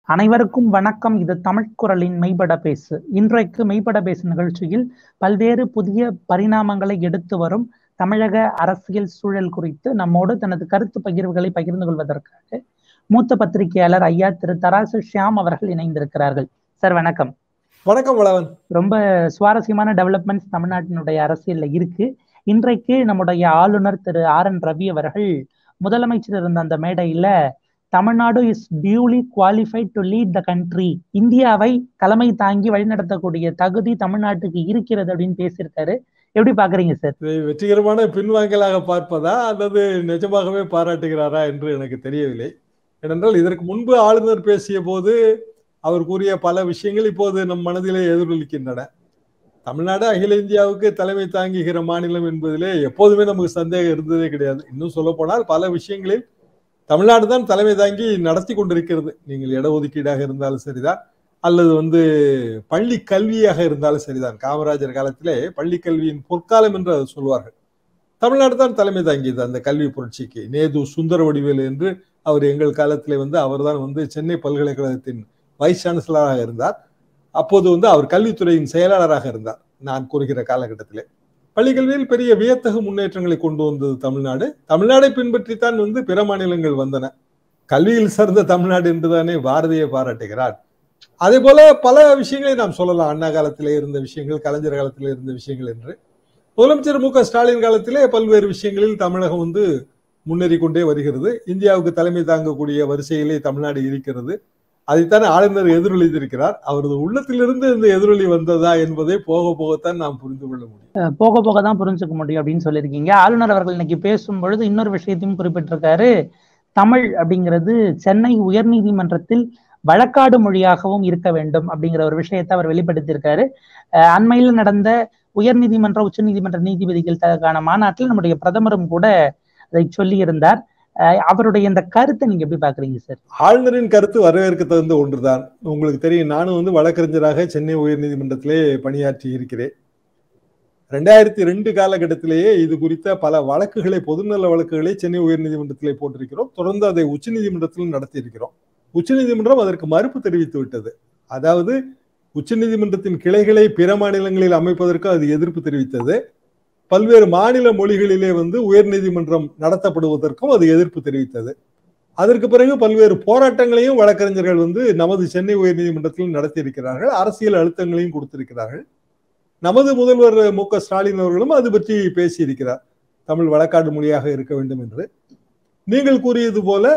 அனைவருக்கும் வணக்கம் இது தமிழ் குரலின் மெய்பட பேசு இன்றைக்கு மெய்பட பேசு நிகழ்ச்சியில் பல்வேறு புதிய பரிணாமங்களை எடுத்து வரும் தமிழக அரசியல் சூழல் குறித்து நம்மோடு தனது கருத்து பகிர்வுகளை பகிர்ந்து கொள்வதற்காக மூத்த பத்திரிகையாளர் ஐயா திரு தராசு ஷியாம் அவர்கள் இணைந்திருக்கிறார்கள் சார் வணக்கம் வணக்கம் வளவன் ரொம்ப சுவாரஸ்யமான டெவலப்மெண்ட்ஸ் தமிழ்நாட்டினுடைய அரசியல்ல இருக்கு இன்றைக்கு நம்முடைய ஆளுநர் திரு ஆர் என் ரவி அவர்கள் முதலமைச்சர் இருந்த அந்த மேடையில Tamil Nadu is duly qualified to lead the country இந்தியாவை தலைமை தாங்கி வழிநடத்தக்கூடிய தகுதி தமிழ்நாட்டுக்கு இருக்கிறது அப்படின்னு பேசியிருக்காரு எப்படி பாக்குறீங்க சார் இதை வெற்றிகரமான பின்வாங்கலாக பார்ப்பதா அல்லது நிஜமாகவே பாராட்டுகிறாரா என்று எனக்கு தெரியவில்லை ஏனென்றால் இதற்கு முன்பு ஆளுநர் பேசிய போது அவர் கூறிய பல விஷயங்கள் இப்போது நம் மனதிலே எதிரொலிக்கின்றன தமிழ்நாடு அகில இந்தியாவுக்கு தலைமை தாங்குகிற மாநிலம் என்பதிலே எப்போதுமே நமக்கு சந்தேகம் இருந்ததே கிடையாது இன்னும் சொல்ல போனால் பல விஷயங்களில் தமிழ்நாடு தான் தலைமை தாங்கி நடத்தி கொண்டிருக்கிறது நீங்கள் இடஒதுக்கீடாக இருந்தாலும் சரிதான் அல்லது வந்து பள்ளி கல்வியாக இருந்தாலும் சரிதான் காமராஜர் காலத்திலே பள்ளி கல்வியின் பொற்காலம் என்று அதை சொல்வார்கள் தமிழ்நாடு தான் தலைமை தாங்கியது அந்த கல்வி புரட்சிக்கு நேது சுந்தர வடிவேலு என்று அவர் எங்கள் காலத்திலே வந்து அவர்தான் வந்து சென்னை பல்கலைக்கழகத்தின் வைஸ் சான்சலராக இருந்தார் அப்போது வந்து அவர் கல்வித்துறையின் செயலாளராக இருந்தார் நான் கூறுகிற காலகட்டத்திலே பள்ளிக்கல்வியில் பெரிய வியத்தகு முன்னேற்றங்களை கொண்டு வந்தது தமிழ்நாடு தமிழ்நாடை பின்பற்றித்தான் வந்து பிற மாநிலங்கள் வந்தன கல்வியில் சிறந்த தமிழ்நாடு என்றுதானே பாரதியை பாராட்டுகிறார் அதே போல பல விஷயங்களை நாம் சொல்லலாம் அண்ணா காலத்திலே இருந்த விஷயங்கள் கலைஞர் காலத்திலே இருந்த விஷயங்கள் என்று முதலமைச்சர் மு க ஸ்டாலின் காலத்திலே பல்வேறு விஷயங்களில் தமிழகம் வந்து முன்னேறி கொண்டே வருகிறது இந்தியாவுக்கு தலைமை தாங்கக்கூடிய வரிசையிலே தமிழ்நாடு இருக்கிறது அதைத்தான் ஆளுநர் எதிரொலித்திருக்கிறார் அவரது உள்ளத்திலிருந்து இந்த எதிரொலி வந்ததா என்பதை போக போகத்தான் நாம் புரிந்து கொள்ள முடியும் போக போக தான் புரிஞ்சுக்க முடியும் அப்படின்னு சொல்லியிருக்கீங்க ஆளுநர் அவர்கள் இன்னைக்கு பேசும் பொழுது இன்னொரு விஷயத்தையும் குறிப்பிட்டிருக்காரு தமிழ் அப்படிங்கிறது சென்னை உயர்நீதிமன்றத்தில் வழக்காடு மொழியாகவும் இருக்க வேண்டும் அப்படிங்கிற ஒரு விஷயத்தை அவர் வெளிப்படுத்தியிருக்காரு அண்மையில் நடந்த உயர்நீதிமன்ற உச்ச நீதிமன்ற நீதிபதிகளுக்கான மாநாட்டில் நம்முடைய பிரதமரும் கூட அதை சொல்லி இருந்தார் அவருடைய இந்த கருத்தை நீங்க எப்படி பாக்குறீங்க சார் ஆளுநரின் கருத்து வரவேற்க தகுந்த ஒன்றுதான் உங்களுக்கு தெரியும் நானும் வந்து வழக்கறிஞராக சென்னை உயர்நீதிமன்றத்திலே பணியாற்றி இருக்கிறேன் ரெண்டாயிரத்தி ரெண்டு காலகட்டத்திலேயே இது குறித்த பல வழக்குகளை பொதுநல வழக்குகளை சென்னை உயர்நீதிமன்றத்திலே போட்டிருக்கிறோம் தொடர்ந்து அதை உச்சநீதிமன்றத்திலும் நடத்தி இருக்கிறோம் உச்சநீதிமன்றம் அதற்கு மறுப்பு தெரிவித்து விட்டது அதாவது உச்சநீதிமன்றத்தின் கிளைகளை பிற மாநிலங்களில் அமைப்பதற்கு அது எதிர்ப்பு தெரிவித்தது பல்வேறு மாநில மொழிகளிலே வந்து உயர்நீதிமன்றம் நடத்தப்படுவதற்கும் அது எதிர்ப்பு தெரிவித்தது அதற்கு பிறகு பல்வேறு போராட்டங்களையும் வழக்கறிஞர்கள் வந்து நமது சென்னை உயர்நீதிமன்றத்தில் நடத்தி இருக்கிறார்கள் அரசியல் அழுத்தங்களையும் கொடுத்திருக்கிறார்கள் நமது முதல்வர் மு க ஸ்டாலின் அவர்களும் அது பற்றி பேசியிருக்கிறார் தமிழ் வழக்காடு மொழியாக இருக்க வேண்டும் என்று நீங்கள் கூறியது போல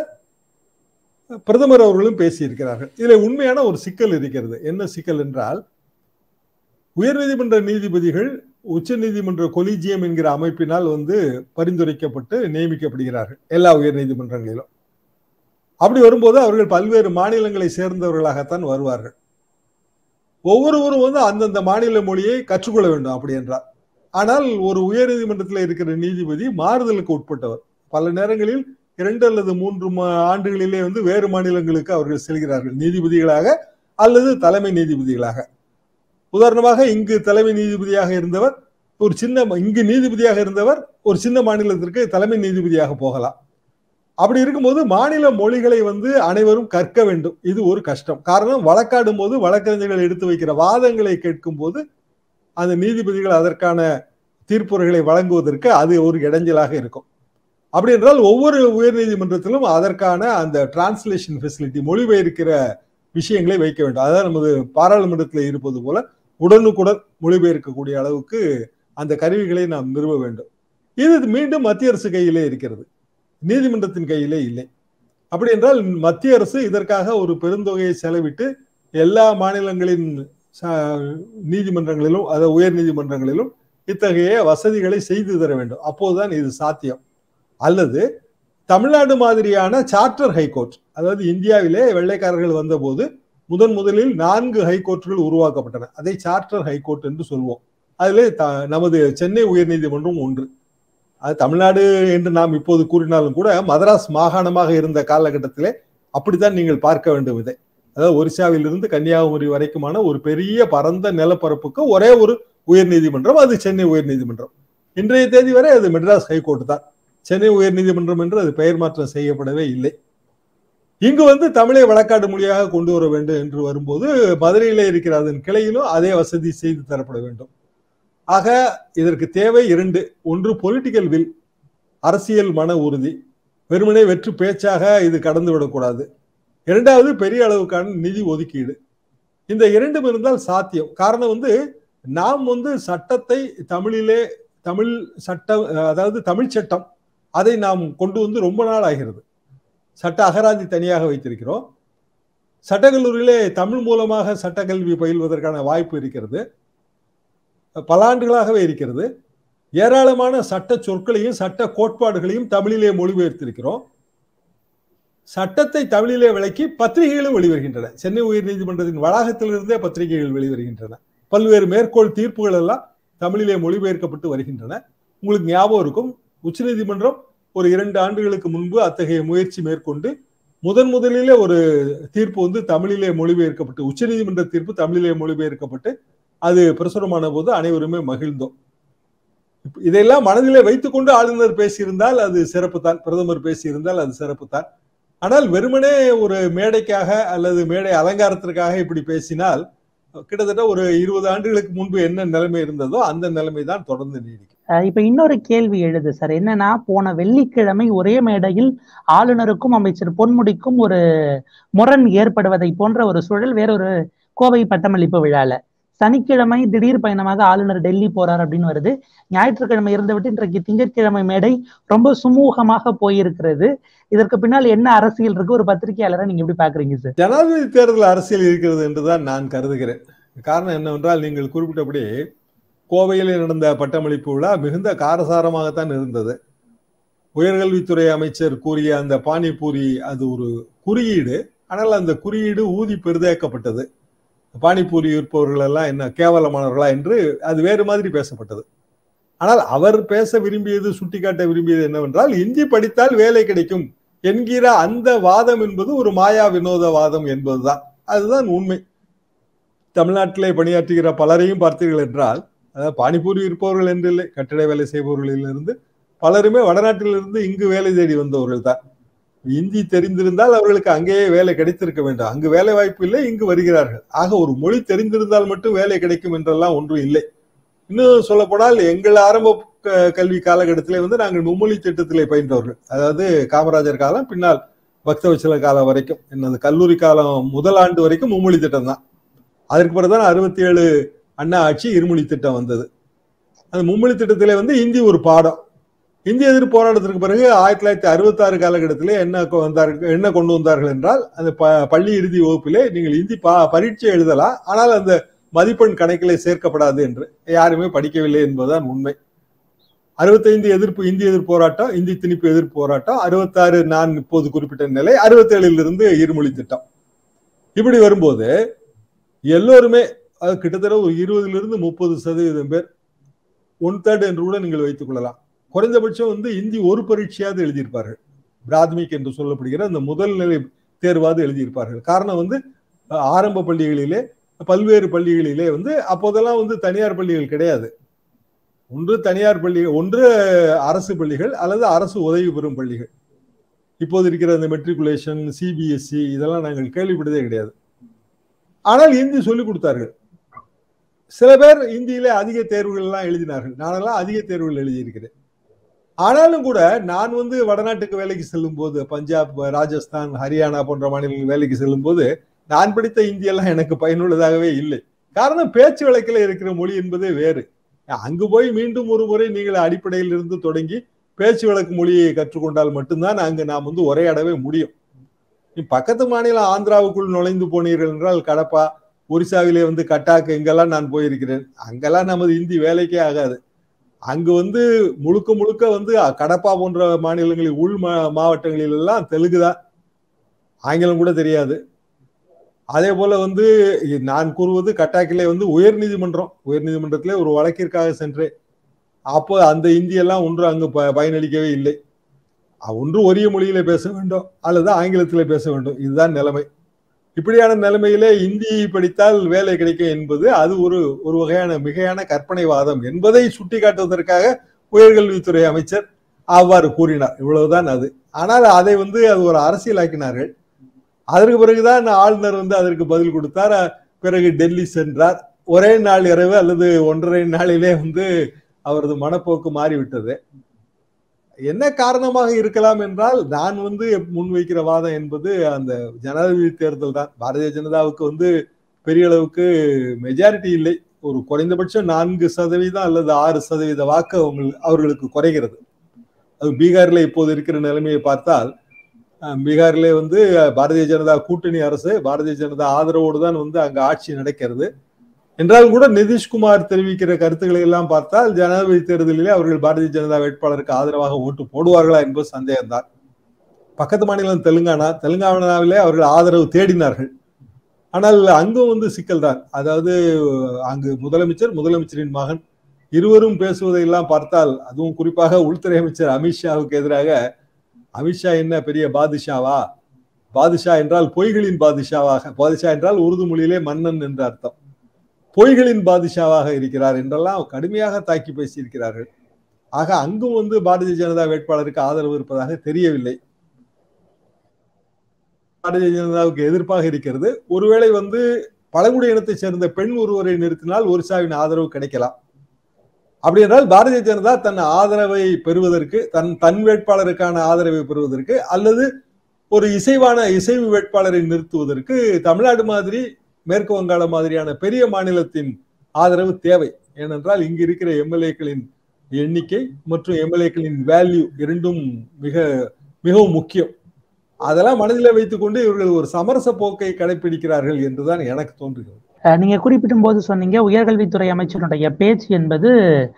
பிரதமர் அவர்களும் பேசியிருக்கிறார்கள் இதில் உண்மையான ஒரு சிக்கல் இருக்கிறது என்ன சிக்கல் என்றால் உயர்நீதிமன்ற நீதிபதிகள் உச்ச நீதிமன்ற கொலிஜியம் என்கிற அமைப்பினால் வந்து பரிந்துரைக்கப்பட்டு நியமிக்கப்படுகிறார்கள் எல்லா உயர் நீதிமன்றங்களிலும் அப்படி வரும்போது அவர்கள் பல்வேறு மாநிலங்களை சேர்ந்தவர்களாகத்தான் வருவார்கள் ஒவ்வொருவரும் வந்து அந்தந்த மாநில மொழியை கற்றுக்கொள்ள வேண்டும் அப்படி என்றார் ஆனால் ஒரு உயர் நீதிமன்றத்தில் இருக்கிற நீதிபதி மாறுதலுக்கு உட்பட்டவர் பல நேரங்களில் இரண்டு அல்லது மூன்று ஆண்டுகளிலே வந்து வேறு மாநிலங்களுக்கு அவர்கள் செல்கிறார்கள் நீதிபதிகளாக அல்லது தலைமை நீதிபதிகளாக உதாரணமாக இங்கு தலைமை நீதிபதியாக இருந்தவர் ஒரு சின்ன இங்கு நீதிபதியாக இருந்தவர் ஒரு சின்ன மாநிலத்திற்கு தலைமை நீதிபதியாக போகலாம் அப்படி இருக்கும்போது மாநில மொழிகளை வந்து அனைவரும் கற்க வேண்டும் இது ஒரு கஷ்டம் காரணம் வழக்காடும் போது வழக்கறிஞர்கள் எடுத்து வைக்கிற வாதங்களை கேட்கும் போது அந்த நீதிபதிகள் அதற்கான தீர்ப்புரைகளை வழங்குவதற்கு அது ஒரு இடைஞ்சலாக இருக்கும் அப்படி என்றால் ஒவ்வொரு உயர் நீதிமன்றத்திலும் அதற்கான அந்த டிரான்ஸ்லேஷன் ஃபெசிலிட்டி மொழிபெயர்க்கிற விஷயங்களை வைக்க வேண்டும் அதாவது நமது பாராளுமன்றத்தில் இருப்பது போல உடனுக்குடன் மொழிபெயர்க்கக்கூடிய அளவுக்கு அந்த கருவிகளை நாம் நிறுவ வேண்டும் இது மீண்டும் மத்திய அரசு கையிலே இருக்கிறது நீதிமன்றத்தின் கையிலே இல்லை அப்படி என்றால் மத்திய அரசு இதற்காக ஒரு பெருந்தொகையை செலவிட்டு எல்லா மாநிலங்களின் நீதிமன்றங்களிலும் அதாவது உயர் நீதிமன்றங்களிலும் இத்தகைய வசதிகளை செய்து தர வேண்டும் அப்போதுதான் இது சாத்தியம் அல்லது தமிழ்நாடு மாதிரியான சார்ட்டர் ஹைகோர்ட் அதாவது இந்தியாவிலே வெள்ளைக்காரர்கள் வந்தபோது முதன் முதலில் நான்கு ஹைகோர்ட்டுகள் உருவாக்கப்பட்டன அதை சார்ட்டர் ஹைகோர்ட் என்று சொல்வோம் அதில் நமது சென்னை உயர்நீதிமன்றம் ஒன்று அது தமிழ்நாடு என்று நாம் இப்போது கூறினாலும் கூட மதராஸ் மாகாணமாக இருந்த காலகட்டத்திலே அப்படித்தான் நீங்கள் பார்க்க வேண்டும் இதை அதாவது ஒரிசாவிலிருந்து கன்னியாகுமரி வரைக்குமான ஒரு பெரிய பரந்த நிலப்பரப்புக்கு ஒரே ஒரு உயர்நீதிமன்றம் அது சென்னை உயர்நீதிமன்றம் இன்றைய தேதி வரை அது மெட்ராஸ் ஹைகோர்ட் தான் சென்னை உயர்நீதிமன்றம் என்று அது பெயர் மாற்றம் செய்யப்படவே இல்லை இங்கு வந்து தமிழை வழக்காடு மொழியாக கொண்டு வர வேண்டும் என்று வரும்போது மதுரையிலே இருக்கிற அதன் கிளையிலும் அதே வசதி செய்து தரப்பட வேண்டும் ஆக இதற்கு தேவை இரண்டு ஒன்று பொலிட்டிக்கல் வில் அரசியல் மன உறுதி வெறுமனே வெற்று பேச்சாக இது கடந்து விடக்கூடாது இரண்டாவது பெரிய அளவுக்கான நிதி ஒதுக்கீடு இந்த இரண்டும் இருந்தால் சாத்தியம் காரணம் வந்து நாம் வந்து சட்டத்தை தமிழிலே தமிழ் சட்டம் அதாவது தமிழ் சட்டம் அதை நாம் கொண்டு வந்து ரொம்ப நாள் ஆகிறது சட்ட அகராதி தனியாக வைத்திருக்கிறோம் சட்டக்கல்லூரியிலே தமிழ் மூலமாக சட்டக்கல்வி பயில்வதற்கான வாய்ப்பு இருக்கிறது பல ஆண்டுகளாகவே இருக்கிறது ஏராளமான சட்ட சொற்களையும் சட்ட கோட்பாடுகளையும் தமிழிலே மொழிபெயர்த்திருக்கிறோம் சட்டத்தை தமிழிலே விளக்கி பத்திரிகைகளும் வெளிவருகின்றன சென்னை உயர்நீதிமன்றத்தின் வளாகத்திலிருந்தே பத்திரிகைகள் வெளிவருகின்றன பல்வேறு மேற்கோள் தீர்ப்புகள் எல்லாம் தமிழிலே மொழிபெயர்க்கப்பட்டு வருகின்றன உங்களுக்கு ஞாபகம் இருக்கும் உச்சநீதிமன்றம் ஒரு இரண்டு ஆண்டுகளுக்கு முன்பு அத்தகைய முயற்சி மேற்கொண்டு முதன் முதலிலே ஒரு தீர்ப்பு வந்து தமிழிலே மொழிபெயர்க்கப்பட்டு உச்சநீதிமன்ற தீர்ப்பு தமிழிலே மொழிபெயர்க்கப்பட்டு அது பிரசுரமான போது அனைவருமே மகிழ்ந்தோம் இதையெல்லாம் மனதிலே வைத்துக்கொண்டு ஆளுநர் பேசியிருந்தால் அது சிறப்பு தான் பிரதமர் பேசியிருந்தால் அது சிறப்பு தான் ஆனால் வெறுமனே ஒரு மேடைக்காக அல்லது மேடை அலங்காரத்திற்காக இப்படி பேசினால் கிட்டத்தட்ட ஒரு இருபது ஆண்டுகளுக்கு முன்பு என்ன நிலைமை இருந்ததோ அந்த நிலைமை தான் தொடர்ந்து நீடிக்கும் இப்ப இன்னொரு கேள்வி எழுது சார் என்னன்னா போன வெள்ளிக்கிழமை ஒரே மேடையில் ஆளுநருக்கும் அமைச்சர் பொன்முடிக்கும் ஒரு முரண் ஏற்படுவதை போன்ற ஒரு சூழல் வேறொரு கோவை பட்டமளிப்பு விழால சனிக்கிழமை திடீர் பயணமாக ஆளுநர் டெல்லி போறார் அப்படின்னு வருது ஞாயிற்றுக்கிழமை இருந்துவிட்டு இன்றைக்கு திங்கட்கிழமை மேடை ரொம்ப சுமூகமாக போயிருக்கிறது இதற்கு பின்னால் என்ன அரசியல் இருக்கு ஒரு பத்திரிகையாளரை நீங்க எப்படி பாக்குறீங்க சார் ஜனாதிபதி தேர்தல் அரசியல் இருக்கிறது என்றுதான் நான் கருதுகிறேன் காரணம் என்னவென்றால் நீங்கள் குறிப்பிட்டபடி கோவையில் நடந்த பட்டமளிப்பு விழா மிகுந்த காரசாரமாகத்தான் இருந்தது உயர்கல்வித்துறை அமைச்சர் கூறிய அந்த பானிபூரி அது ஒரு குறியீடு ஆனால் அந்த குறியீடு ஊதி பெரிதாக்கப்பட்டது பானிபூரி விற்பவர்கள் எல்லாம் என்ன கேவலமானவர்களா என்று அது வேறு மாதிரி பேசப்பட்டது ஆனால் அவர் பேச விரும்பியது சுட்டிக்காட்ட விரும்பியது என்னவென்றால் இந்தி படித்தால் வேலை கிடைக்கும் என்கிற அந்த வாதம் என்பது ஒரு மாயா வினோத வாதம் என்பதுதான் அதுதான் உண்மை தமிழ்நாட்டிலே பணியாற்றுகிற பலரையும் பார்த்தீர்கள் என்றால் அதாவது பானிபூரி இருப்பவர்கள் என்று இல்லை கட்டிட வேலை செய்பவர்களிலிருந்து பலருமே வடநாட்டிலிருந்து இங்கு வேலை தேடி வந்தவர்கள் தான் இந்தி தெரிந்திருந்தால் அவர்களுக்கு அங்கேயே வேலை கிடைத்திருக்க வேண்டும் அங்கு வேலை வாய்ப்பு இல்லை இங்கு வருகிறார்கள் ஆக ஒரு மொழி தெரிந்திருந்தால் மட்டும் வேலை கிடைக்கும் என்றெல்லாம் ஒன்றும் இல்லை இன்னும் சொல்ல போனால் எங்கள் ஆரம்ப கல்வி காலகட்டத்திலே வந்து நாங்கள் மும்மொழி திட்டத்திலே பயின்றவர்கள் அதாவது காமராஜர் காலம் பின்னால் பக்தவச்சல காலம் வரைக்கும் என்னது கல்லூரி காலம் முதல் ஆண்டு வரைக்கும் மும்மொழி திட்டம் தான் அதற்கு பிறகுதான் அறுபத்தி ஏழு அண்ணா ஆட்சி இருமொழி திட்டம் வந்தது அந்த மும்மொழி திட்டத்திலே வந்து இந்தி ஒரு பாடம் இந்திய எதிர்ப்பு போராட்டத்திற்கு பிறகு ஆயிரத்தி தொள்ளாயிரத்தி அறுபத்தி ஆறு காலகட்டத்திலே என்ன வந்தார்கள் என்ன கொண்டு வந்தார்கள் என்றால் அந்த பள்ளி இறுதி வகுப்பிலே நீங்கள் இந்தி பரீட்சை எழுதலாம் ஆனால் அந்த மதிப்பெண் கணக்கிலே சேர்க்கப்படாது என்று யாருமே படிக்கவில்லை என்பதுதான் உண்மை அறுபத்தைந்து எதிர்ப்பு இந்திய எதிர்ப்பு போராட்டம் இந்தி திணிப்பு எதிர்ப்பு போராட்டம் அறுபத்தாறு நான் இப்போது குறிப்பிட்ட நிலை அறுபத்தி ஏழிலிருந்து இருமொழி திட்டம் இப்படி வரும்போது எல்லோருமே அது கிட்டத்தட்ட ஒரு இருபதிலிருந்து முப்பது சதவீதம் பேர் ஒன் தேர்ட் என்று கூட நீங்கள் வைத்துக் கொள்ளலாம் குறைந்தபட்சம் வந்து இந்தி ஒரு பரீட்சையாவது எழுதியிருப்பார்கள் பிராத்மிக் என்று சொல்லப்படுகிற அந்த முதல் நிலை தேர்வாவது எழுதியிருப்பார்கள் காரணம் வந்து ஆரம்ப பள்ளிகளிலே பல்வேறு பள்ளிகளிலே வந்து அப்போதெல்லாம் வந்து தனியார் பள்ளிகள் கிடையாது ஒன்று தனியார் பள்ளி ஒன்று அரசு பள்ளிகள் அல்லது அரசு உதவி பெறும் பள்ளிகள் இப்போது இருக்கிற அந்த மெட்ரிகுலேஷன் சிபிஎஸ்சி இதெல்லாம் நாங்கள் கேள்விப்பட்டதே கிடையாது ஆனால் இந்தி சொல்லிக் கொடுத்தார்கள் சில பேர் இந்தியில அதிக தேர்வுகள் எல்லாம் எழுதினார்கள் நானெல்லாம் அதிக தேர்வுகள் எழுதியிருக்கிறேன் ஆனாலும் கூட நான் வந்து வடநாட்டுக்கு வேலைக்கு செல்லும் போது பஞ்சாப் ராஜஸ்தான் ஹரியானா போன்ற மாநிலங்கள் வேலைக்கு செல்லும் போது நான் படித்த இந்தியெல்லாம் எனக்கு பயனுள்ளதாகவே இல்லை காரணம் பேச்சு வழக்கில் இருக்கிற மொழி என்பதே வேறு அங்கு போய் மீண்டும் ஒரு முறை நீங்கள் அடிப்படையில் இருந்து தொடங்கி பேச்சு வழக்கு மொழியை கற்றுக்கொண்டால் மட்டும்தான் அங்கு நாம் வந்து உரையாடவே முடியும் பக்கத்து மாநிலம் ஆந்திராவுக்குள் நுழைந்து போனீர்கள் என்றால் கடப்பா ஒரிசாவிலே வந்து கட்டாக்கு இங்கெல்லாம் நான் போயிருக்கிறேன் அங்கெல்லாம் நமது இந்தி வேலைக்கே ஆகாது அங்கு வந்து முழுக்க முழுக்க வந்து கடப்பா போன்ற மாநிலங்களில் உள் மாவட்டங்களில் எல்லாம் தெலுங்கு தான் ஆங்கிலம் கூட தெரியாது அதே போல வந்து நான் கூறுவது கட்டாக்கிலே வந்து உயர் நீதிமன்றம் உயர் நீதிமன்றத்திலே ஒரு வழக்கிற்காக சென்றேன் அப்போ அந்த இந்தியெல்லாம் ஒன்று அங்கு ப பயனளிக்கவே இல்லை ஒன்று ஒரே மொழியில பேச வேண்டும் அல்லது ஆங்கிலத்திலே பேச வேண்டும் இதுதான் நிலைமை இப்படியான நிலைமையிலே இந்தி படித்தால் வேலை கிடைக்கும் என்பது அது ஒரு ஒரு வகையான மிகையான கற்பனைவாதம் என்பதை சுட்டிக்காட்டுவதற்காக உயர்கல்வித்துறை அமைச்சர் அவ்வாறு கூறினார் இவ்வளவுதான் அது ஆனால் அதை வந்து அது ஒரு அரசியலாக்கினார்கள் அதற்கு பிறகுதான் ஆளுநர் வந்து அதற்கு பதில் கொடுத்தார் பிறகு டெல்லி சென்றார் ஒரே நாள் இரவு அல்லது ஒன்றரை நாளிலே வந்து அவரது மனப்போக்கு மாறிவிட்டது என்ன காரணமாக இருக்கலாம் என்றால் நான் வந்து முன்வைக்கிற வாதம் என்பது அந்த ஜனாதிபதி தேர்தல் தான் பாரதிய ஜனதாவுக்கு வந்து பெரிய அளவுக்கு மெஜாரிட்டி இல்லை ஒரு குறைந்தபட்சம் நான்கு சதவீதம் அல்லது ஆறு சதவீத வாக்கு அவங்க அவர்களுக்கு குறைகிறது அது பீகார்ல இப்போது இருக்கிற நிலைமையை பார்த்தால் பீகார்ல வந்து பாரதிய ஜனதா கூட்டணி அரசு பாரதிய ஜனதா ஆதரவோடு தான் வந்து அங்க ஆட்சி நடக்கிறது என்றாலும் கூட நிதிஷ்குமார் தெரிவிக்கிற கருத்துக்களை எல்லாம் பார்த்தால் ஜனாதிபதி தேர்தலிலே அவர்கள் பாரதிய ஜனதா வேட்பாளருக்கு ஆதரவாக ஓட்டு போடுவார்களா என்பது சந்தேகம்தான் பக்கத்து மாநிலம் தெலுங்கானா தெலுங்கானாவிலே அவர்கள் ஆதரவு தேடினார்கள் ஆனால் அங்கும் வந்து சிக்கல் தான் அதாவது அங்கு முதலமைச்சர் முதலமைச்சரின் மகன் இருவரும் பேசுவதையெல்லாம் பார்த்தால் அதுவும் குறிப்பாக உள்துறை அமைச்சர் அமித்ஷாவுக்கு எதிராக அமித்ஷா என்ன பெரிய பாதுஷாவா பாதுஷா என்றால் பொய்களின் பாதுஷாவாக பாதுஷா என்றால் உருது மொழியிலே மன்னன் என்ற அர்த்தம் பொய்களின் பாதுஷாவாக இருக்கிறார் என்றெல்லாம் கடுமையாக தாக்கி பேசியிருக்கிறார்கள் ஆக அங்கும் வந்து பாரதிய ஜனதா வேட்பாளருக்கு ஆதரவு இருப்பதாக தெரியவில்லை பாரதிய ஜனதாவுக்கு எதிர்ப்பாக இருக்கிறது ஒருவேளை வந்து பழங்குடி இனத்தை சேர்ந்த பெண் ஒருவரை நிறுத்தினால் ஒரிசாவின் ஆதரவு கிடைக்கலாம் அப்படி என்றால் பாரதிய ஜனதா தன் ஆதரவை பெறுவதற்கு தன் தன் வேட்பாளருக்கான ஆதரவை பெறுவதற்கு அல்லது ஒரு இசைவான இசைவு வேட்பாளரை நிறுத்துவதற்கு தமிழ்நாடு மாதிரி மேற்கு வங்காளம் மாதிரியான பெரிய மாநிலத்தின் ஆதரவு தேவை ஏனென்றால் இங்கு இருக்கிற எம்எல்ஏக்களின் எண்ணிக்கை மற்றும் எம்எல்ஏக்களின் வேல்யூ இரண்டும் மிக மிகவும் முக்கியம் அதெல்லாம் மனதில் வைத்துக்கொண்டு இவர்கள் ஒரு சமரச போக்கை கடைபிடிக்கிறார்கள் என்றுதான் எனக்கு தோன்றுகிறது நீங்க குறிப்பிடும் போது சொன்னீங்க உயர்கல்வித்துறை அமைச்சருடைய பேச்சு என்பது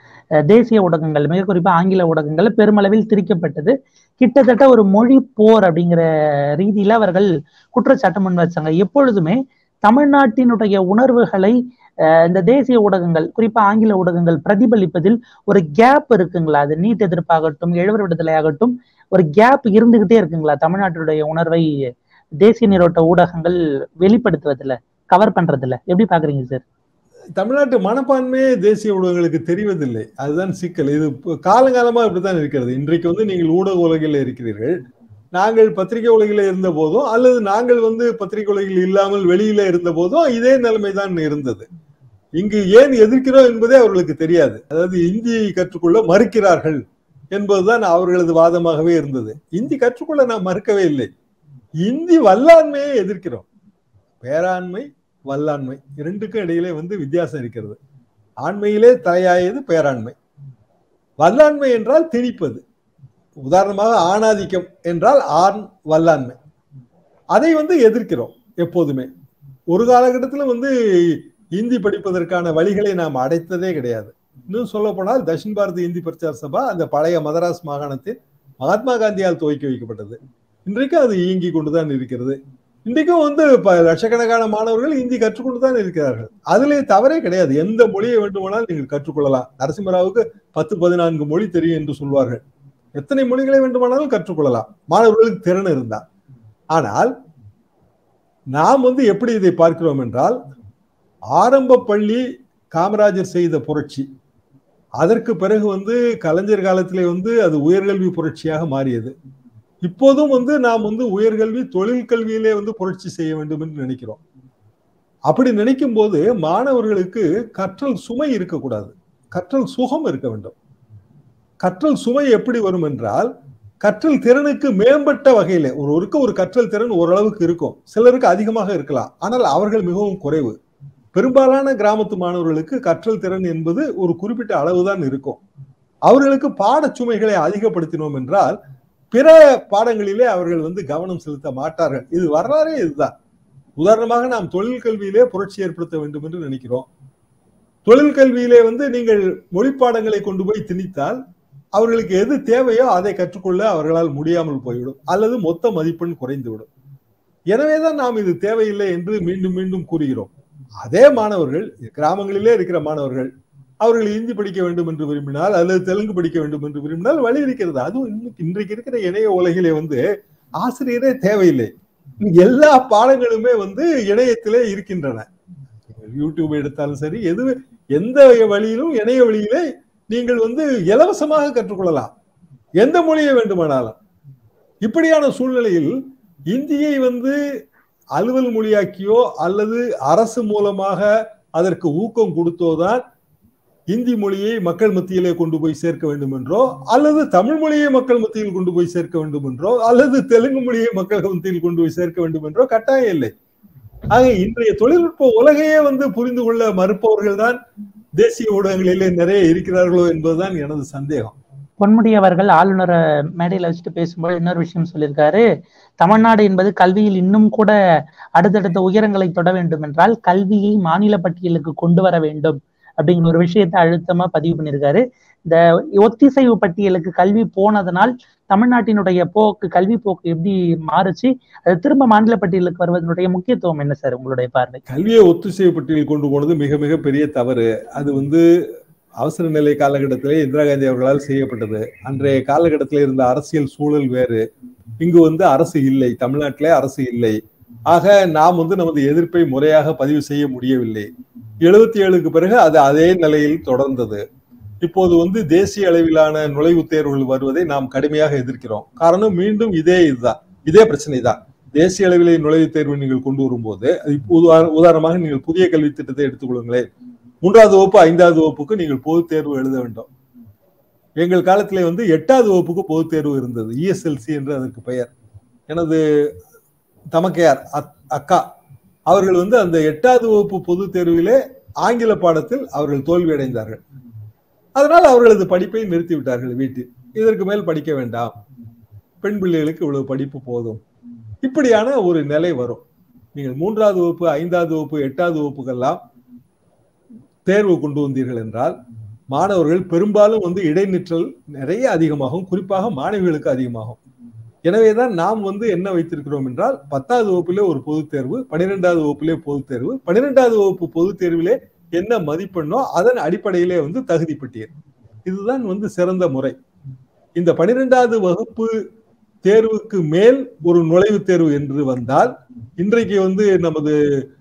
தேசிய ஊடகங்கள் மிக குறிப்பா ஆங்கில ஊடகங்கள் பெருமளவில் திரிக்கப்பட்டது கிட்டத்தட்ட ஒரு மொழி போர் அப்படிங்கிற ரீதியில அவர்கள் குற்றச்சாட்டு முன் வச்சாங்க எப்பொழுதுமே தமிழ்நாட்டினுடைய உணர்வுகளை இந்த தேசிய ஊடகங்கள் குறிப்பா ஆங்கில ஊடகங்கள் பிரதிபலிப்பதில் ஒரு கேப் இருக்குங்களா அது நீட் எதிர்ப்பாகட்டும் எழுவர் விடுதலை ஆகட்டும் ஒரு கேப் இருந்துகிட்டே இருக்குங்களா தமிழ்நாட்டினுடைய உணர்வை தேசிய நீரோட்ட ஊடகங்கள் வெளிப்படுத்துவதில்ல கவர் பண்றதில்ல எப்படி பாக்குறீங்க சார் தமிழ்நாட்டு மனப்பான்மையே தேசிய ஊடகங்களுக்கு தெரிவதில்லை அதுதான் சிக்கல் இது காலங்காலமா இப்படித்தான் இருக்கிறது இன்றைக்கு வந்து நீங்கள் ஊடக உலகில் இருக்கிறீர்கள் நாங்கள் பத்திரிகை உலகில இருந்த போதும் அல்லது நாங்கள் வந்து பத்திரிகை உலகில் இல்லாமல் வெளியில இருந்த போதும் இதே நிலைமை தான் இருந்தது இங்கு ஏன் எதிர்க்கிறோம் என்பதே அவர்களுக்கு தெரியாது அதாவது இந்தியை கற்றுக்கொள்ள மறுக்கிறார்கள் என்பதுதான் அவர்களது வாதமாகவே இருந்தது இந்தி கற்றுக்கொள்ள நாம் மறுக்கவே இல்லை இந்தி வல்லாண்மையை எதிர்க்கிறோம் பேராண்மை வல்லாண்மை இரண்டுக்கும் இடையிலே வந்து வித்தியாசம் இருக்கிறது ஆண்மையிலே தலையாயது பேராண்மை வல்லாண்மை என்றால் திணிப்பது உதாரணமாக ஆணாதிக்கம் என்றால் ஆண் வல்லாண்மை அதை வந்து எதிர்க்கிறோம் எப்போதுமே ஒரு காலகட்டத்தில் வந்து இந்தி படிப்பதற்கான வழிகளை நாம் அடைத்ததே கிடையாது இன்னும் சொல்ல போனால் தட்சின் பாரத இந்தி பிரச்சார சபா அந்த பழைய மதராஸ் மாகாணத்தில் மகாத்மா காந்தியால் துவக்கி வைக்கப்பட்டது இன்றைக்கு அது இயங்கி கொண்டுதான் இருக்கிறது இன்றைக்கும் வந்து லட்சக்கணக்கான மாணவர்கள் இந்தி கற்றுக்கொண்டுதான் இருக்கிறார்கள் அதிலே தவறே கிடையாது எந்த மொழியை வேண்டுமானால் நீங்கள் கற்றுக்கொள்ளலாம் நரசிம்மராவுக்கு பத்து பதினான்கு மொழி தெரியும் என்று சொல்வார்கள் எத்தனை மொழிகளை வேண்டுமானாலும் கற்றுக்கொள்ளலாம் மாணவர்களுக்கு திறன் இருந்தால் ஆனால் நாம் வந்து எப்படி இதை பார்க்கிறோம் என்றால் ஆரம்ப பள்ளி காமராஜர் செய்த புரட்சி அதற்கு பிறகு வந்து கலைஞர் காலத்திலே வந்து அது உயர்கல்வி புரட்சியாக மாறியது இப்போதும் வந்து நாம் வந்து உயர்கல்வி தொழில் கல்வியிலே வந்து புரட்சி செய்ய வேண்டும் என்று நினைக்கிறோம் அப்படி நினைக்கும் போது மாணவர்களுக்கு கற்றல் சுமை இருக்கக்கூடாது கற்றல் சுகம் இருக்க வேண்டும் கற்றல் சுமை எப்படி வரும் என்றால் கற்றல் திறனுக்கு மேம்பட்ட வகையில ஒருவருக்கு ஒரு கற்றல் திறன் ஓரளவுக்கு இருக்கும் சிலருக்கு அதிகமாக இருக்கலாம் ஆனால் அவர்கள் மிகவும் குறைவு பெரும்பாலான கிராமத்து மாணவர்களுக்கு கற்றல் திறன் என்பது ஒரு குறிப்பிட்ட அளவுதான் இருக்கும் அவர்களுக்கு பாடச்சுமைகளை அதிகப்படுத்தினோம் என்றால் பிற பாடங்களிலே அவர்கள் வந்து கவனம் செலுத்த மாட்டார்கள் இது வரலாறே இதுதான் உதாரணமாக நாம் தொழில் கல்வியிலே புரட்சி ஏற்படுத்த வேண்டும் என்று நினைக்கிறோம் தொழில் கல்வியிலே வந்து நீங்கள் மொழி பாடங்களை கொண்டு போய் திணித்தால் அவர்களுக்கு எது தேவையோ அதை கற்றுக்கொள்ள அவர்களால் முடியாமல் போய்விடும் அல்லது மொத்த மதிப்பெண் குறைந்துவிடும் எனவேதான் நாம் இது தேவையில்லை என்று மீண்டும் மீண்டும் கூறுகிறோம் அதே மாணவர்கள் கிராமங்களிலே இருக்கிற மாணவர்கள் அவர்கள் இந்தி படிக்க வேண்டும் என்று விரும்பினால் அல்லது தெலுங்கு படிக்க வேண்டும் என்று விரும்பினால் வழி இருக்கிறது அதுவும் இன்றைக்கு இருக்கிற இணைய உலகிலே வந்து ஆசிரியரே தேவையில்லை எல்லா பாடங்களுமே வந்து இணையத்திலே இருக்கின்றன யூடியூப் எடுத்தாலும் சரி எது எந்த வழியிலும் இணைய வழியிலே நீங்கள் வந்து இலவசமாக கற்றுக்கொள்ளலாம் எந்த மொழியை வேண்டுமானாலும் இப்படியான சூழ்நிலையில் இந்தியை வந்து அலுவல் மொழியாக்கியோ அல்லது அரசு மூலமாக அதற்கு ஊக்கம் கொடுத்தோதான் இந்தி மொழியை மக்கள் மத்தியிலே கொண்டு போய் சேர்க்க வேண்டும் என்றோ அல்லது தமிழ் மொழியை மக்கள் மத்தியில் கொண்டு போய் சேர்க்க வேண்டும் என்றோ அல்லது தெலுங்கு மொழியை மக்கள் மத்தியில் கொண்டு போய் சேர்க்க வேண்டும் என்றோ கட்டாயம் இல்லை ஆக இன்றைய தொழில்நுட்ப உலகையே வந்து புரிந்து கொள்ள மறுப்பவர்கள் தான் தேசிய ஊடகங்களிலே நிறைய இருக்கிறார்களோ என்பதுதான் எனது சந்தேகம் பொன்முடி அவர்கள் ஆளுநரை மேடையில வச்சுட்டு பேசும்போது இன்னொரு விஷயம் சொல்லியிருக்காரு தமிழ்நாடு என்பது கல்வியில் இன்னும் கூட அடுத்தடுத்த உயரங்களை தொட வேண்டும் என்றால் கல்வியை மாநில பட்டியலுக்கு கொண்டு வர வேண்டும் அப்படிங்கிற ஒரு விஷயத்தை அழுத்தமா பதிவு பண்ணியிருக்காரு இந்த ஒத்திசைவு பட்டியலுக்கு கல்வி போனதனால் தமிழ்நாட்டினுடைய போக்கு கல்வி போக்கு எப்படி மாறுச்சு அது திரும்ப மாநில பட்டியலுக்கு வருவதனுடைய முக்கியத்துவம் என்ன சார் உங்களுடைய பார்வை கல்வியை ஒத்திசைவு பட்டியல் கொண்டு போனது மிக மிக பெரிய தவறு அது வந்து அவசர நிலை காலகட்டத்திலே இந்திரா காந்தி அவர்களால் செய்யப்பட்டது அன்றைய காலகட்டத்தில் இருந்த அரசியல் சூழல் வேறு இங்கு வந்து அரசு இல்லை தமிழ்நாட்டிலே அரசு இல்லை ஆக நாம் வந்து நமது எதிர்ப்பை முறையாக பதிவு செய்ய முடியவில்லை எழுபத்தி ஏழுக்கு பிறகு அது அதே நிலையில் தொடர்ந்தது இப்போது வந்து தேசிய அளவிலான நுழைவுத் தேர்வுகள் வருவதை நாம் கடுமையாக எதிர்க்கிறோம் காரணம் மீண்டும் இதே இதுதான் இதே பிரச்சனை தான் தேசிய அளவிலே நுழைவுத் தேர்வு நீங்கள் கொண்டு வரும்போது உதாரணமாக நீங்கள் புதிய கல்வி திட்டத்தை எடுத்துக்கொள்ளுங்களேன் மூன்றாவது வகுப்பு ஐந்தாவது வகுப்புக்கு நீங்கள் பொதுத் தேர்வு எழுத வேண்டும் எங்கள் காலத்திலே வந்து எட்டாவது வகுப்புக்கு பொதுத் தேர்வு இருந்தது இஎஸ்எல்சி என்று அதற்கு பெயர் எனது தமக்கையார் அக்கா அவர்கள் வந்து அந்த எட்டாவது வகுப்பு பொது தேர்விலே ஆங்கில பாடத்தில் அவர்கள் தோல்வி அடைந்தார்கள் அதனால் அவர்களது படிப்பை நிறுத்திவிட்டார்கள் வீட்டில் இதற்கு மேல் படிக்க வேண்டாம் பெண் பிள்ளைகளுக்கு இவ்வளவு படிப்பு போதும் இப்படியான ஒரு நிலை வரும் நீங்கள் மூன்றாவது வகுப்பு ஐந்தாவது வகுப்பு எட்டாவது வகுப்புக்கெல்லாம் தேர்வு கொண்டு வந்தீர்கள் என்றால் மாணவர்கள் பெரும்பாலும் வந்து இடைநிற்றல் நிறைய அதிகமாகும் குறிப்பாக மாணவிகளுக்கு அதிகமாகும் எனவேதான் நாம் வந்து என்ன வைத்திருக்கிறோம் என்றால் பத்தாவது வகுப்பிலே ஒரு பொதுத் தேர்வு பனிரெண்டாவது வகுப்பிலே பொதுத் தேர்வு பனிரெண்டாவது வகுப்பு பொதுத் தேர்விலே என்ன மதிப்பெண்ணோ அதன் அடிப்படையிலே வந்து தகுதி பட்டியல் இதுதான் வந்து சிறந்த முறை இந்த பனிரெண்டாவது வகுப்பு தேர்வுக்கு மேல் ஒரு நுழைவுத் தேர்வு என்று வந்தால் இன்றைக்கு வந்து நமது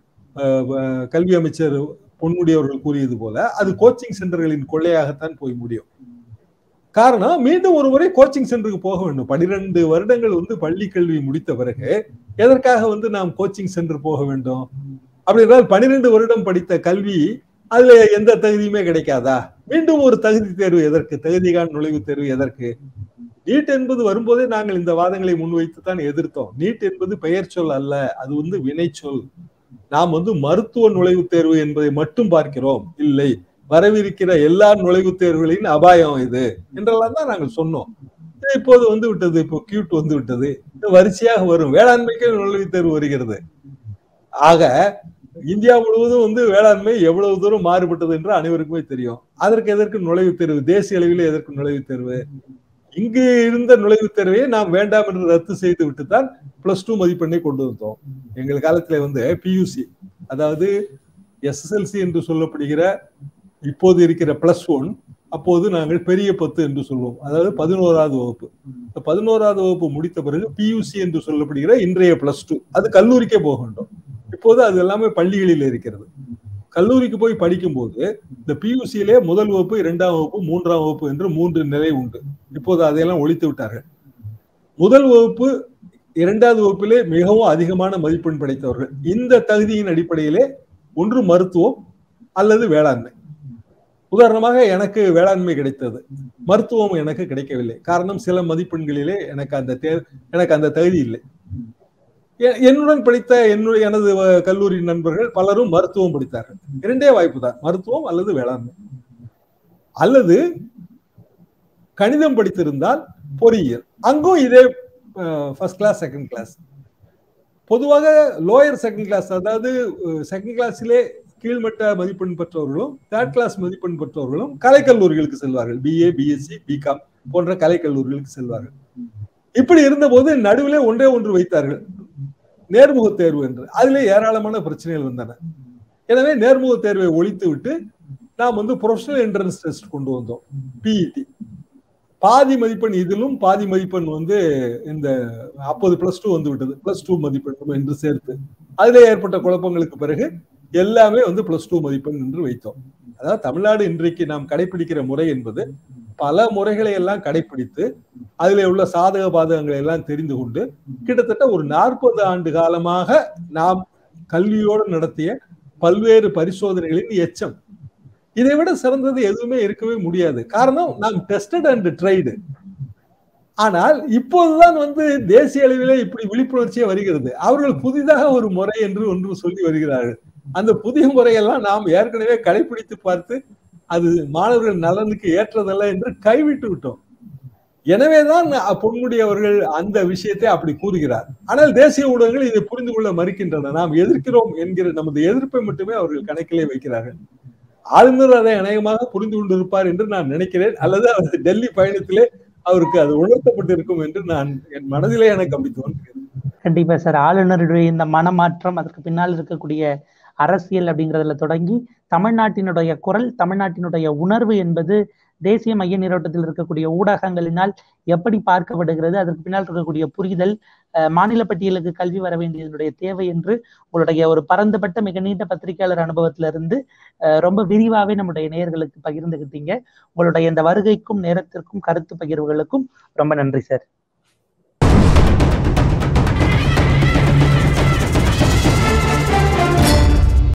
கல்வி அமைச்சர் பொன்முடி அவர்கள் கூறியது போல அது கோச்சிங் சென்டர்களின் கொள்ளையாகத்தான் போய் முடியும் காரணம் மீண்டும் ஒரு முறை கோச்சிங் சென்டருக்கு போக வேண்டும் பனிரெண்டு வருடங்கள் வந்து பள்ளி கல்வி முடித்த பிறகு எதற்காக வந்து நாம் கோச்சிங் சென்டர் போக வேண்டும் அப்படி என்றால் பனிரெண்டு வருடம் படித்த கல்வி அதுல எந்த தகுதியுமே கிடைக்காதா மீண்டும் ஒரு தகுதி தேர்வு எதற்கு தகுதிகான் நுழைவுத் தேர்வு எதற்கு நீட் என்பது வரும்போதே நாங்கள் இந்த வாதங்களை முன்வைத்து தான் எதிர்த்தோம் நீட் என்பது பெயர் சொல் அல்ல அது வந்து வினை சொல் நாம் வந்து மருத்துவ நுழைவுத் தேர்வு என்பதை மட்டும் பார்க்கிறோம் இல்லை வரவிருக்கிற எல்லா நுழைவுத் தேர்வுகளின் அபாயம் இது என்றெல்லாம் தான் நாங்கள் சொன்னோம் இப்போது வந்து விட்டது இப்போ கியூட் வந்து விட்டது வரிசையாக வரும் வேளாண்மைக்கு நுழைவுத் தேர்வு வருகிறது ஆக இந்தியா முழுவதும் வந்து வேளாண்மை எவ்வளவு தூரம் மாறுபட்டது என்று அனைவருக்குமே தெரியும் அதற்கு எதற்கு நுழைவுத் தேர்வு தேசிய அளவில் எதற்கு நுழைவுத் தேர்வு இங்கு இருந்த நுழைவுத் தேர்வையை நாம் வேண்டாம் என்று ரத்து செய்து விட்டு தான் பிளஸ் டூ மதிப்பெண்ணை கொண்டு வந்தோம் எங்கள் காலத்துல வந்து பியூசி அதாவது எஸ்எஸ்எல்சி என்று சொல்லப்படுகிற இப்போது இருக்கிற பிளஸ் ஒன் அப்போது நாங்கள் பெரிய பத்து என்று சொல்வோம் அதாவது பதினோராவது வகுப்பு இந்த பதினோராவது வகுப்பு முடித்த பிறகு பியூசி என்று சொல்லப்படுகிற இன்றைய பிளஸ் டூ அது கல்லூரிக்கே போக வேண்டும் இப்போது அது எல்லாமே பள்ளிகளில் இருக்கிறது கல்லூரிக்கு போய் படிக்கும்போது இந்த பியூசியிலே முதல் வகுப்பு இரண்டாம் வகுப்பு மூன்றாம் வகுப்பு என்று மூன்று நிலை உண்டு இப்போது அதையெல்லாம் ஒழித்து விட்டார்கள் முதல் வகுப்பு இரண்டாவது வகுப்பிலே மிகவும் அதிகமான மதிப்பெண் படைத்தவர்கள் இந்த தகுதியின் அடிப்படையிலே ஒன்று மருத்துவம் அல்லது வேளாண்மை உதாரணமாக எனக்கு வேளாண்மை கிடைத்தது மருத்துவம் எனக்கு கிடைக்கவில்லை காரணம் சில மதிப்பெண்களிலே எனக்கு அந்த தே எனக்கு அந்த தகுதி இல்லை என்னுடன் படித்த என்னுடைய எனது கல்லூரி நண்பர்கள் பலரும் மருத்துவம் படித்தார்கள் இரண்டே வாய்ப்பு தான் மருத்துவம் அல்லது வேளாண்மை அல்லது கணிதம் படித்திருந்தால் பொறியியல் அங்கும் இதே ஃபர்ஸ்ட் கிளாஸ் செகண்ட் கிளாஸ் பொதுவாக லோயர் செகண்ட் கிளாஸ் அதாவது செகண்ட் கிளாஸிலே கீழ்மட்ட மதிப்பெண் பெற்றவர்களும் தேர்ட் கிளாஸ் மதிப்பெண் பெற்றவர்களும் கலைக்கல்லூரிகளுக்கு செல்வார்கள் பிஏ பிஎஸ்சி பிகாம் போன்ற கலைக்கல்லூரிகளுக்கு செல்வார்கள் இப்படி இருந்தபோது நடுவிலே ஒன்றே ஒன்று வைத்தார்கள் நேர்முக தேர்வு என்று அதிலே ஏராளமான பிரச்சனைகள் வந்தன எனவே நேர்முக தேர்வை ஒழித்து விட்டு நாம் வந்து ப்ரொஃபஷனல் என்ட்ரன்ஸ் டெஸ்ட் கொண்டு வந்தோம் பிஇடி பாதி மதிப்பெண் இதிலும் பாதி மதிப்பெண் வந்து இந்த அப்போது பிளஸ் டூ வந்து விட்டது பிளஸ் டூ மதிப்பெண் என்று சேர்த்து அதிலே ஏற்பட்ட குழப்பங்களுக்கு பிறகு எல்லாமே வந்து பிளஸ் டூ மதிப்பெண் என்று வைத்தோம் அதாவது தமிழ்நாடு இன்றைக்கு நாம் கடைபிடிக்கிற முறை என்பது பல முறைகளை எல்லாம் கடைபிடித்து அதில் உள்ள சாதக பாதகங்களை எல்லாம் தெரிந்து கொண்டு கிட்டத்தட்ட ஒரு நாற்பது ஆண்டு காலமாக நாம் கல்வியோடு நடத்திய பல்வேறு பரிசோதனைகளின் எச்சம் இதை விட சிறந்தது எதுவுமே இருக்கவே முடியாது காரணம் நாம் டெஸ்டட் அண்ட் ட்ரைடு ஆனால் இப்போதுதான் வந்து தேசிய அளவிலே இப்படி விழிப்புணர்ச்சியே வருகிறது அவர்கள் புதிதாக ஒரு முறை என்று ஒன்று சொல்லி வருகிறார்கள் அந்த புதிய முறையெல்லாம் நாம் ஏற்கனவே கடைபிடித்து பார்த்து அது மாணவர்கள் நலனுக்கு ஏற்றதல்ல என்று கைவிட்டு விட்டோம் எனவேதான் பொன்முடி அவர்கள் அந்த விஷயத்தை அப்படி கூறுகிறார் ஆனால் தேசிய ஊடகங்கள் இதை புரிந்து கொள்ள மறுக்கின்றன நாம் எதிர்க்கிறோம் என்கிற நமது எதிர்ப்பை மட்டுமே அவர்கள் கணக்கிலே வைக்கிறார்கள் ஆளுநர் அதை அநேகமாக புரிந்து கொண்டிருப்பார் என்று நான் நினைக்கிறேன் அல்லது அவர் டெல்லி பயணத்திலே அவருக்கு அது உணர்த்தப்பட்டிருக்கும் என்று நான் என் மனதிலே எனக்கு அப்படி தோன்றுகிறது கண்டிப்பா சார் ஆளுநருடைய இந்த மனமாற்றம் அதற்கு பின்னால் இருக்கக்கூடிய அரசியல் அப்படிங்கிறதுல தொடங்கி தமிழ்நாட்டினுடைய குரல் தமிழ்நாட்டினுடைய உணர்வு என்பது தேசிய மைய நீரோட்டத்தில் இருக்கக்கூடிய ஊடகங்களினால் எப்படி பார்க்கப்படுகிறது அதற்கு பின்னால் இருக்கக்கூடிய புரிதல் மாநில பட்டியலுக்கு கல்வி வர வேண்டியதனுடைய தேவை என்று உங்களுடைய ஒரு பரந்துபட்ட மிக நீண்ட பத்திரிகையாளர் அனுபவத்திலிருந்து ரொம்ப விரிவாகவே நம்முடைய நேயர்களுக்கு பகிர்ந்துகிட்டீங்க உங்களுடைய இந்த வருகைக்கும் நேரத்திற்கும் கருத்து பகிர்வுகளுக்கும் ரொம்ப நன்றி சார்